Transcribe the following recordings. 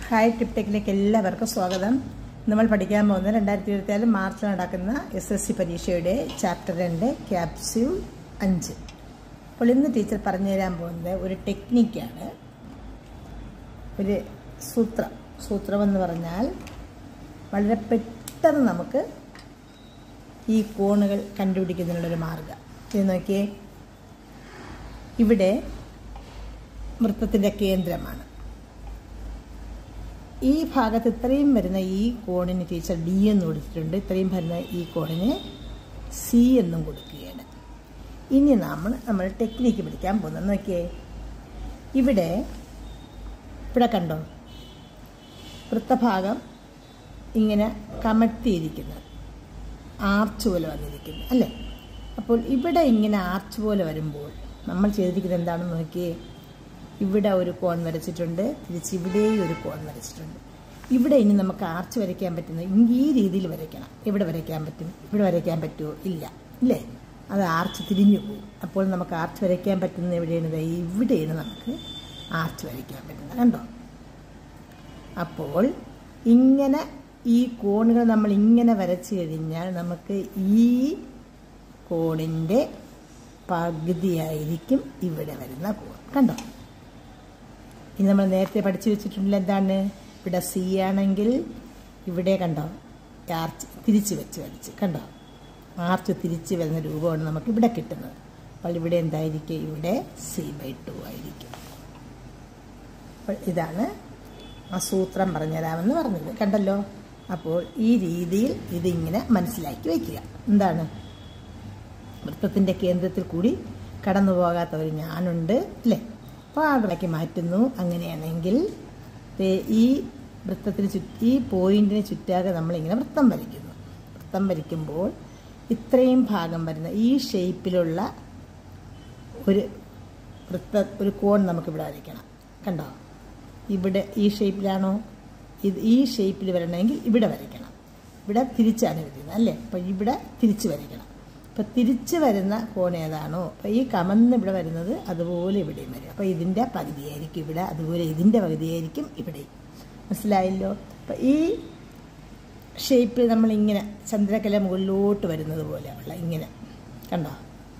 hi ടിപ്ടെക്കിലേക്ക് എല്ലാവർക്കും സ്വാഗതം നമ്മൾ പഠിക്കാൻ പോകുന്നത് രണ്ടായിരത്തി ഇരുപത്തിനാല് മാർച്ചിൽ നടക്കുന്ന എസ് എസ് സി പരീക്ഷയുടെ ചാപ്റ്റർ രണ്ട് ക്യാപ്സ്യൂൾ അഞ്ച് അപ്പോൾ ഇന്ന് ടീച്ചർ പറഞ്ഞു തരാൻ പോകുന്നത് ഒരു ടെക്നിക്കാണ് ഒരു സൂത്രം സൂത്രം എന്ന് പറഞ്ഞാൽ വളരെ പെട്ടെന്ന് നമുക്ക് ഈ കോണുകൾ കണ്ടുപിടിക്കുന്നതിനുള്ളൊരു മാർഗം ഇത് നോക്കിയേ ഇവിടെ വൃത്തത്തിൻ്റെ കേന്ദ്രമാണ് ഈ ഭാഗത്ത് ഇത്രയും വരുന്ന ഈ കോണിന് ടീച്ചർ ഡി എന്ന് കൊടുത്തിട്ടുണ്ട് ഇത്രയും വരുന്ന ഈ കോണിന് സി എന്നും കൊടുക്കുകയാണ് ഇനി നമ്മൾ നമ്മൾ ടെക്നിക്ക് പഠിക്കാൻ പോകുന്നത് നോക്കിയേ ഇവിടെ ഇവിടെ കണ്ടോ വൃത്തഭാഗം ഇങ്ങനെ കമഴ്ത്തിയിരിക്കുന്നത് ആർച്ച് പോലെ വന്നിരിക്കുന്നു അല്ലേ അപ്പോൾ ഇവിടെ ഇങ്ങനെ ആർച്ച് പോലെ വരുമ്പോൾ നമ്മൾ ചെയ്തിരിക്കുന്നത് എന്താണെന്ന് നോക്കിയേ ഇവിടെ ഒരു കോൺ വരച്ചിട്ടുണ്ട് തിരിച്ച് ഇവിടെയും ഒരു കോൺ വരച്ചിട്ടുണ്ട് ഇവിടെ ഇനി നമുക്ക് ആർച്ച് വരയ്ക്കാൻ പറ്റുന്നത് ഈ രീതിയിൽ വരയ്ക്കണം എവിടെ വരയ്ക്കാൻ പറ്റും ഇവിടെ വരയ്ക്കാൻ പറ്റുമോ ഇല്ല ഇല്ലേ അത് ആർച്ച് തിരിഞ്ഞു പോകും അപ്പോൾ നമുക്ക് ആർച്ച് വരയ്ക്കാൻ പറ്റുന്നത് എവിടെയാണ് ദേ ഇവിടെയാണ് നമുക്ക് ആർച്ച് വരയ്ക്കാൻ പറ്റുന്നത് കണ്ടോ അപ്പോൾ ഇങ്ങനെ ഈ കോണുകൾ നമ്മൾ ഇങ്ങനെ വരച്ചു കഴിഞ്ഞാൽ നമുക്ക് ഈ കോണിൻ്റെ പകുതിയായിരിക്കും ഇവിടെ വരുന്ന കോൺ കണ്ടോ ഇനി നമ്മൾ നേരത്തെ പഠിച്ചു വെച്ചിട്ടുണ്ടല്ലോ എന്താണ് ഇവിടെ സി ആണെങ്കിൽ ഇവിടെ കണ്ടോ ആർച്ച് തിരിച്ച് വെച്ച് വരച്ച് കണ്ടോ ആർച്ച് തിരിച്ച് വരുന്ന രൂപമാണ് നമുക്ക് ഇവിടെ കിട്ടുന്നത് അപ്പോൾ ഇവിടെ എന്തായിരിക്കും ഇവിടെ സി ബൈ ടു ആയിരിക്കും അപ്പോൾ ഇതാണ് ആ സൂത്രം പറഞ്ഞുതരാമെന്ന് പറഞ്ഞത് കണ്ടല്ലോ അപ്പോൾ ഈ രീതിയിൽ ഇതിങ്ങനെ മനസ്സിലാക്കി വയ്ക്കുക എന്താണ് വൃത്തത്തിൻ്റെ കേന്ദ്രത്തിൽ കൂടി കടന്നു പോകാത്ത ഒരു ഞാനുണ്ട് അല്ലേ അപ്പോൾ അവിടേക്ക് മാറ്റുന്നു അങ്ങനെയാണെങ്കിൽ ഈ വൃത്തത്തിന് ചുറ്റി ഈ പോയിന്റിന് ചുറ്റാതെ നമ്മളിങ്ങനെ വൃത്തം വരയ്ക്കുന്നു വൃത്തം വരയ്ക്കുമ്പോൾ ഇത്രയും ഭാഗം വരുന്ന ഈ ഷേപ്പിലുള്ള ഒരു വൃത്ത ഒരു കോൺ നമുക്കിവിടെ വരയ്ക്കണം കണ്ടോ ഇവിടെ ഈ ഷേപ്പിലാണോ ഇത് ഈ ഷേപ്പിൽ വരണമെങ്കിൽ ഇവിടെ വരയ്ക്കണം ഇവിടെ തിരിച്ചാണ് വരുന്നത് അല്ലേ അപ്പോൾ ഇവിടെ തിരിച്ച് വരയ്ക്കണം അപ്പോൾ തിരിച്ച് വരുന്ന കോൺ ഏതാണോ അപ്പോൾ ഈ കമന്ന് ഇവിടെ വരുന്നത് അതുപോലെ ഇവിടെയും വരും അപ്പോൾ ഇതിൻ്റെ പകുതിയായിരിക്കും ഇവിടെ അതുപോലെ ഇതിൻ്റെ പകുതിയായിരിക്കും ഇവിടെയും മനസ്സിലായല്ലോ അപ്പോൾ ഈ ഷേപ്പിൽ നമ്മളിങ്ങനെ ചന്ദ്രക്കല മുകളിലോട്ട് വരുന്നത് പോലെ ഉള്ള ഇങ്ങനെ കണ്ടോ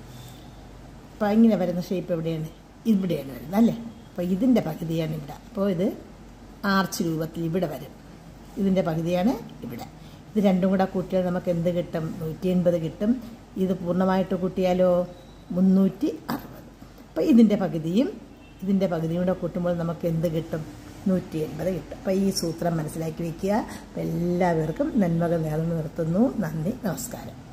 അപ്പോൾ ഇങ്ങനെ വരുന്ന ഷേപ്പ് എവിടെയാണ് ഇവിടെയാണ് വരുന്നത് അല്ലേ അപ്പോൾ ഇതിൻ്റെ പകുതിയാണ് ഇവിടെ അപ്പോൾ ഇത് ആർച്ച് രൂപത്തിൽ ഇവിടെ വരും ഇതിൻ്റെ പകുതിയാണ് ഇവിടെ ഇത് രണ്ടും കൂടെ കൂട്ടിയാൽ നമുക്ക് എന്ത് കിട്ടും നൂറ്റി എൺപത് കിട്ടും ഇത് പൂർണ്ണമായിട്ട് കൂട്ടിയാലോ മുന്നൂറ്റി അറുപത് അപ്പോൾ ഇതിൻ്റെ പകുതിയും ഇതിൻ്റെ പകുതിയും കൂടെ കൂട്ടുമ്പോൾ നമുക്ക് എന്ത് കിട്ടും നൂറ്റി എൺപത് കിട്ടും അപ്പോൾ ഈ സൂത്രം മനസ്സിലാക്കി വയ്ക്കുക അപ്പോൾ എല്ലാവർക്കും നന്മകൾ നേർന്നു നിർത്തുന്നു നന്ദി നമസ്കാരം